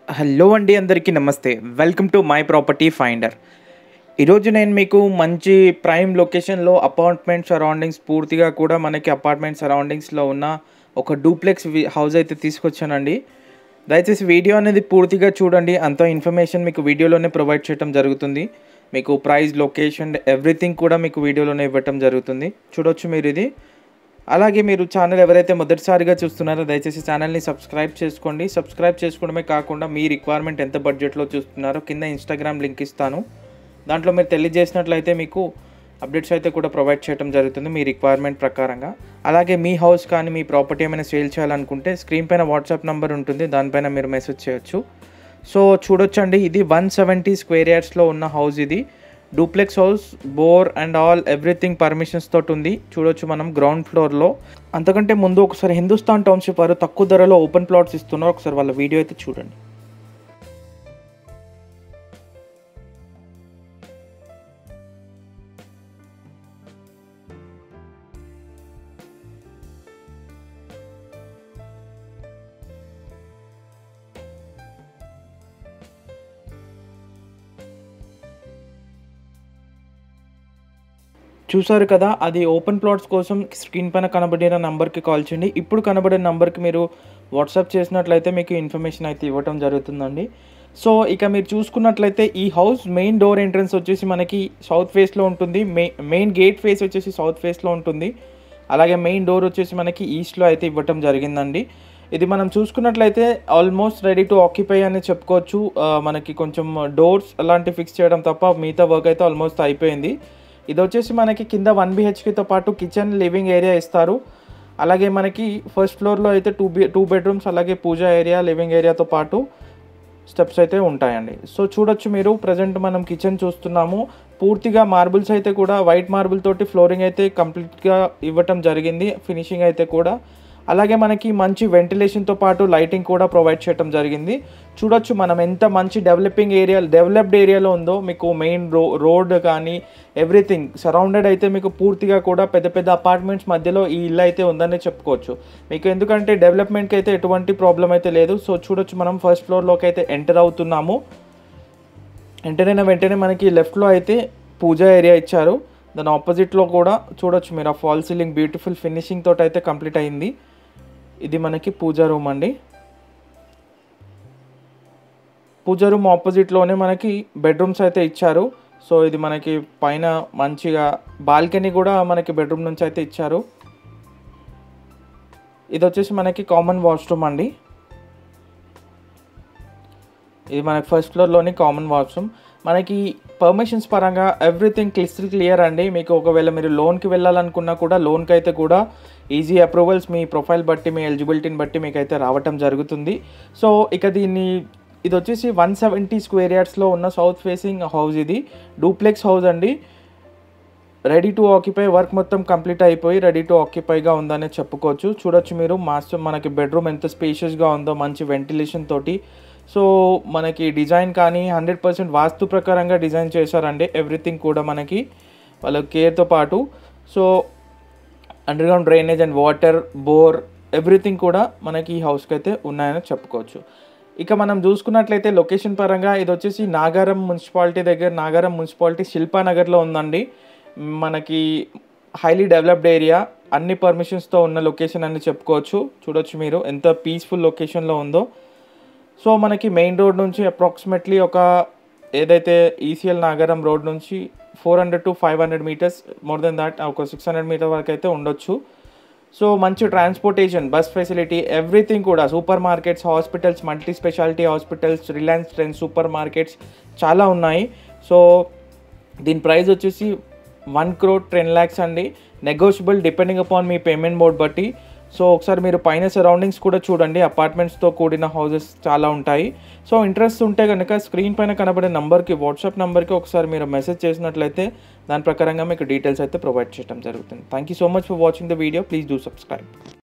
hello అండి అందరికీ నమస్తే welcome to my property finder ఈరోజు నేను మీకు మంచి ప్రైమ్ లొకేషన్లో అపార్ట్మెంట్ సరౌండింగ్స్ పూర్తిగా కూడా మనకి అపార్ట్మెంట్ సరౌండింగ్స్లో ఉన్న ఒక డూప్లెక్స్ వి- హౌస్ అయితే తీసుకొచ్చానండి దయచేసి వీడియో అనేది పూర్తిగా చూడండి అంత ఇన్ఫర్మేషన్ మీకు వీడియోలోనే ప్రొవైడ్ చేయడం జరుగుతుంది మీకు ప్రైస్ లొకేషన్ ఎవ్రీథింగ్ కూడా మీకు వీడియోలోనే ఇవ్వటం జరుగుతుంది చూడొచ్చు మీరు ఇది అలాగే మీరు ఛానల్ ఎవరైతే మొదటిసారిగా చూస్తున్నారో దయచేసి ఛానల్ని సబ్స్క్రైబ్ చేసుకోండి సబ్స్క్రైబ్ చేసుకోవడమే కాకుండా మీ రిక్వైర్మెంట్ ఎంత బడ్జెట్లో చూస్తున్నారో కింద ఇన్స్టాగ్రామ్ లింక్ ఇస్తాను దాంట్లో మీరు తెలియజేసినట్లయితే మీకు అప్డేట్స్ అయితే కూడా ప్రొవైడ్ చేయడం జరుగుతుంది మీ రిక్వైర్మెంట్ ప్రకారంగా అలాగే మీ హౌస్ కానీ మీ ప్రాపర్టీ ఏమైనా సేల్ చేయాలనుకుంటే స్క్రీన్ పైన వాట్సాప్ నెంబర్ ఉంటుంది దానిపైన మీరు మెసేజ్ చేయొచ్చు సో చూడొచ్చండి ఇది వన్ సెవెంటీ స్క్వేర్ యార్డ్స్లో ఉన్న హౌస్ ఇది duplex house bore and all everything permissions తోటి ఉంది చూడొచ్చు మనం గ్రౌండ్ ఫ్లోర్లో అంతకంటే ముందు ఒకసారి హిందుస్థాన్ టౌన్షిప్ వారు తక్కువ ధరలో ఓపెన్ ప్లాట్స్ ఇస్తున్నారు ఒకసారి వాళ్ళ వీడియో అయితే చూడండి చూసారు కదా అది ఓపెన్ ప్లాట్స్ కోసం స్క్రీన్ పైన కనబడిన నంబర్కి కాల్ చేయండి ఇప్పుడు కనబడిన నంబర్కి మీరు వాట్సాప్ చేసినట్లయితే మీకు ఇన్ఫర్మేషన్ అయితే ఇవ్వటం జరుగుతుందండి సో ఇక మీరు చూసుకున్నట్లయితే ఈ హౌస్ మెయిన్ డోర్ ఎంట్రన్స్ వచ్చేసి మనకి సౌత్ ఫేస్లో ఉంటుంది మె మెయిన్ గేట్ ఫేస్ వచ్చేసి సౌత్ ఫేస్లో ఉంటుంది అలాగే మెయిన్ డోర్ వచ్చేసి మనకి ఈస్ట్లో అయితే ఇవ్వటం జరిగిందండి ఇది మనం చూసుకున్నట్లయితే ఆల్మోస్ట్ రెడీ టు ఆక్యుపై అని చెప్పుకోవచ్చు ఆ, మనకి కొంచెం డోర్స్ అలాంటివి ఫిక్స్ చేయడం తప్ప మిగతా వర్క్ అయితే ఆల్మోస్ట్ అయిపోయింది ఇది వచ్చేసి మనకి కింద వన్ బిహెచ్కేతో పాటు కిచెన్ లివింగ్ ఏరియా ఇస్తారు అలాగే మనకి ఫస్ట్ ఫ్లోర్లో అయితే టూ బి టూ బెడ్రూమ్స్ అలాగే పూజా ఏరియా లివింగ్ ఏరియాతో పాటు స్టెప్స్ అయితే ఉంటాయండి సో చూడొచ్చు మీరు ప్రజెంట్ మనం కిచెన్ చూస్తున్నాము పూర్తిగా మార్బుల్స్ అయితే కూడా వైట్ మార్బుల్ తోటి ఫ్లోరింగ్ అయితే కంప్లీట్గా ఇవ్వటం జరిగింది ఫినిషింగ్ అయితే కూడా అలాగే మనకి మంచి వెంటిలేషన్తో పాటు లైటింగ్ కూడా ప్రొవైడ్ చేయడం జరిగింది చూడొచ్చు మనం ఎంత మంచి డెవలపింగ్ ఏరియా డెవలప్డ్ ఏరియాలో ఉందో మీకు మెయిన్ రో రోడ్ కానీ ఎవ్రీథింగ్ సరౌండెడ్ అయితే మీకు పూర్తిగా కూడా పెద్ద పెద్ద అపార్ట్మెంట్స్ మధ్యలో ఈ ఇల్లు అయితే ఉందని చెప్పుకోవచ్చు మీకు ఎందుకంటే డెవలప్మెంట్కి అయితే ఎటువంటి ప్రాబ్లం అయితే లేదు సో చూడొచ్చు మనం ఫస్ట్ ఫ్లోర్లోకి అయితే ఎంటర్ అవుతున్నాము ఎంటర్ అయిన వెంటనే మనకి లెఫ్ట్లో అయితే పూజా ఏరియా ఇచ్చారు దాని ఆపోజిట్లో కూడా చూడొచ్చు మీరు ఆ ఫాల్ సీలింగ్ బ్యూటిఫుల్ ఫినిషింగ్ తోటి అయితే కంప్లీట్ అయింది ఇది మనకి పూజా రూమ్ అండి పూజా రూమ్ ఆపోజిట్లోనే మనకి బెడ్రూమ్స్ అయితే ఇచ్చారు సో ఇది మనకి పైన మంచిగా బాల్కనీ కూడా మనకి బెడ్రూమ్ నుంచి అయితే ఇచ్చారు ఇది వచ్చేసి మనకి కామన్ వాష్రూమ్ అండి ఇది మనకి ఫస్ట్ ఫ్లోర్లోని కామన్ వాష్రూమ్ మనకి పర్మిషన్స్ పరంగా ఎవ్రీథింగ్ క్లిస్టల్ క్లియర్ అండి మీకు ఒకవేళ మీరు లోన్కి వెళ్ళాలనుకున్నా కూడా లోన్కి అయితే కూడా ఈజీ అప్రూవల్స్ మీ ప్రొఫైల్ బట్టి మీ ఎలిజిబిలిటీని బట్టి మీకు అయితే రావటం జరుగుతుంది సో ఇక దీన్ని ఇది వచ్చేసి వన్ సెవెంటీ స్క్వేర్ యార్డ్స్లో ఉన్న సౌత్ ఫేసింగ్ హౌస్ ఇది డూప్లెక్స్ హౌస్ అండి రెడీ టు ఆక్యుపై వర్క్ మొత్తం కంప్లీట్ అయిపోయి రెడీ టు ఆక్యుపైగా ఉందనే చెప్పుకోవచ్చు చూడొచ్చు మీరు మాస్టర్ మనకి బెడ్రూమ్ ఎంత స్పేషియస్గా ఉందో మంచి వెంటిలేషన్ తోటి సో మనకి డిజైన్ కానీ హండ్రెడ్ పర్సెంట్ వాస్తు ప్రకారంగా డిజైన్ చేశారండి ఎవ్రీథింగ్ కూడా మనకి వాళ్ళ కేర్తో పాటు so underground drainage and water bore everything కూడా మనకి ఈ హౌస్కి అయితే ఉన్నాయని చెప్పుకోవచ్చు ఇక మనం చూసుకున్నట్లయితే లొకేషన్ పరంగా ఇది వచ్చేసి నాగారం మున్సిపాలిటీ దగ్గర నాగారం మున్సిపాలిటీ శిల్పానగర్లో ఉందండి మనకి హైలీ డెవలప్డ్ ఏరియా అన్ని పర్మిషన్స్తో ఉన్న లొకేషన్ అని చెప్పుకోవచ్చు చూడొచ్చు మీరు ఎంత పీస్ఫుల్ లొకేషన్లో ఉందో సో మనకి మెయిన్ రోడ్ నుంచి అప్రాక్సిమేట్లీ ఒక ఏదైతే ఈసీఎల్ నాగరం రోడ్ నుంచి four hundred to five hundred metres more than that ఒక సిక్స్ హండ్రెడ్ మీటర్ వరకు అయితే ఉండొచ్చు సో మంచి ట్రాన్స్పోర్టేషన్ బస్ ఫెసిలిటీ ఎవ్రీథింగ్ కూడా super markets hospitals multi speciality hospitals Reliance Trends super markets చాలా ఉన్నాయి సో దీని ప్రైస్ వచ్చేసి వన్ క్రోడ్ టెన్ ల్యాక్స్ అండి నెగోషియబుల్ డిపెండింగ్ అపాన్ మీ పేమెంట్ మోడ్ బట్టి సో ఒకసారి మీరు పైన సరౌండింగ్స్ కూడా చూడండి అపార్ట్మెంట్స్తో కూడిన హౌసెస్ చాలా ఉంటాయి సో ఇంట్రెస్ట్ ఉంటే కనుక స్క్రీన్ పైన కనబడే నెంబర్కి వాట్సాప్ నెంబర్కి ఒకసారి మీరు మెసేజ్ చేసినట్లయితే దాని ప్రకారంగా మీకు డీటెయిల్స్ అయితే ప్రొవైడ్ చేయడం జరుగుతుంది thank you so much for watching the video please do subscribe